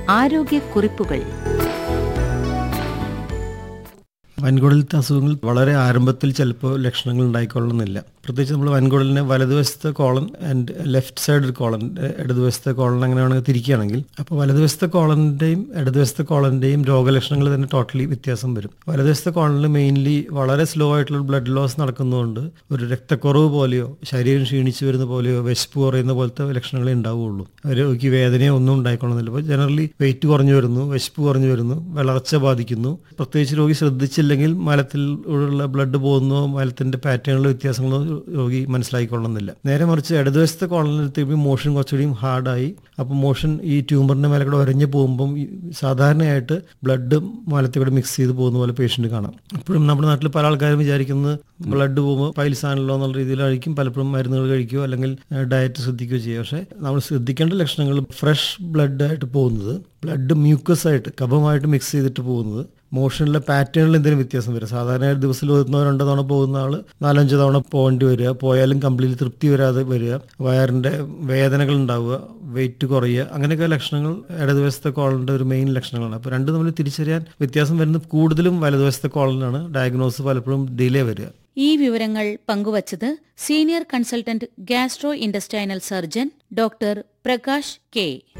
ആരോഗ്യക്കുറിപ്പുകൾ വൻകുടലത്തെ അസുഖങ്ങൾ വളരെ ആരംഭത്തിൽ ചിലപ്പോൾ ലക്ഷണങ്ങൾ ഉണ്ടായിക്കൊള്ളുന്നില്ല പ്രത്യേകിച്ച് നമ്മൾ വൻകുടലിനെ വലതുവശത്തെ colon and left side colon ഇടതുവശത്തെ കോളൻ അങ്ങനെ വേണമെങ്കിൽ തിരിക്കുകയാണെങ്കിൽ അപ്പോൾ വലതുവശത്തെ കോളൻ്റെയും ഇടതുവശത്തെ കോളൻ്റെയും രോഗലക്ഷണങ്ങൾ തന്നെ ടോട്ടലി വ്യത്യാസം വരും വലതുവശത്തെ കോളനിൽ മെയിൻലി വളരെ സ്ലോ ആയിട്ടുള്ള ബ്ലഡ് ലോസ് നടക്കുന്നതുകൊണ്ട് ഒരു രക്തക്കുറവ് പോലെയോ ശരീരം ക്ഷീണിച്ചു വരുന്ന പോലെയോ വിശപ്പ് കുറയുന്ന പോലത്തെ ലക്ഷണങ്ങളേ ഉണ്ടാവുകയുള്ളൂ രോഗിക്ക് വേദനയോ ഒന്നും ഉണ്ടായിക്കൊള്ളുന്നില്ല അപ്പോൾ ജനറലി വെയിറ്റ് കുറഞ്ഞു വരുന്നു വിശപ്പ് കുറഞ്ഞു വരുന്നു വളർച്ച ബാധിക്കുന്നു പ്രത്യേകിച്ച് രോഗി ശ്രദ്ധിച്ചില്ലെങ്കിൽ മലത്തിൽ ഉള്ള ബ്ലഡ് പോകുന്നോ മലത്തിന്റെ പാറ്റേണിലെ വ്യത്യാസങ്ങളോ രോഗി മനസ്സിലാക്കിക്കൊള്ളുന്നില്ല നേരെ മറിച്ച് ഇടതുവശത്തെ കോളനിലെത്തിയപ്പോൾ മോഷൻ കുറച്ചുകൂടിയും ഹാർഡായി അപ്പോൾ മോഷൻ ഈ ട്യൂമറിന്റെ മേലെ കൂടെ ഒരഞ്ഞു പോകുമ്പം ഈ സാധാരണയായിട്ട് ബ്ലഡ് മലത്തിൽ കൂടെ മിക്സ് ചെയ്ത് പോകുന്ന പോലെ പേഷ്യന്റ് കാണാം ഇപ്പോഴും നമ്മുടെ നാട്ടിൽ പല ആൾക്കാരും വിചാരിക്കുന്നത് ബ്ലഡ് പോകുമ്പോൾ പൈൽസ് ആണല്ലോ എന്നുള്ള രീതിയിലായിരിക്കും പലപ്പോഴും മരുന്നുകൾ കഴിക്കുകയോ അല്ലെങ്കിൽ ഡയറ്റ് ശ്രദ്ധിക്കുകയോ ചെയ്യുക പക്ഷേ നമ്മൾ ശ്രദ്ധിക്കേണ്ട ലക്ഷണങ്ങൾ ഫ്രഷ് ബ്ലഡ് ആയിട്ട് പോകുന്നത് ബ്ലഡ് മ്യൂക്കസ് ആയിട്ട് കഫമായിട്ട് മിക്സ് ചെയ്തിട്ട് പോകുന്നത് മോഷനിലെ പാറ്റേണിൽ എന്തെങ്കിലും വ്യത്യാസം വരും സാധാരണ ഒരു ദിവസത്തിൽ ഒന്നോ രണ്ടോ തവണ പോകുന്ന ആൾ നാലഞ്ച് തവണ പോകേണ്ടി വരിക പോയാലും കംപ്ലീറ്റ് തൃപ്തി വരാതെ വരിക വയറിൻ്റെ വേദനകൾ ഉണ്ടാവുക വെയിറ്റ് കുറയുക അങ്ങനെയൊക്കെ ലക്ഷണങ്ങൾ ഇടതുവശത്തെ കോളൻ്റെ ഒരു മെയിൻ ലക്ഷണങ്ങളാണ് അപ്പോൾ രണ്ട് തമ്മിൽ തിരിച്ചറിയാൻ വ്യത്യാസം വരുന്നത് കൂടുതലും വലതുവശത്തെ കോളനാണ് ഡയഗ്നോസ് പലപ്പോഴും ഡിലേ വരിക ഈ വിവരങ്ങൾ പങ്കുവച്ചത് senior consultant gastrointestinal surgeon doctor Prakash K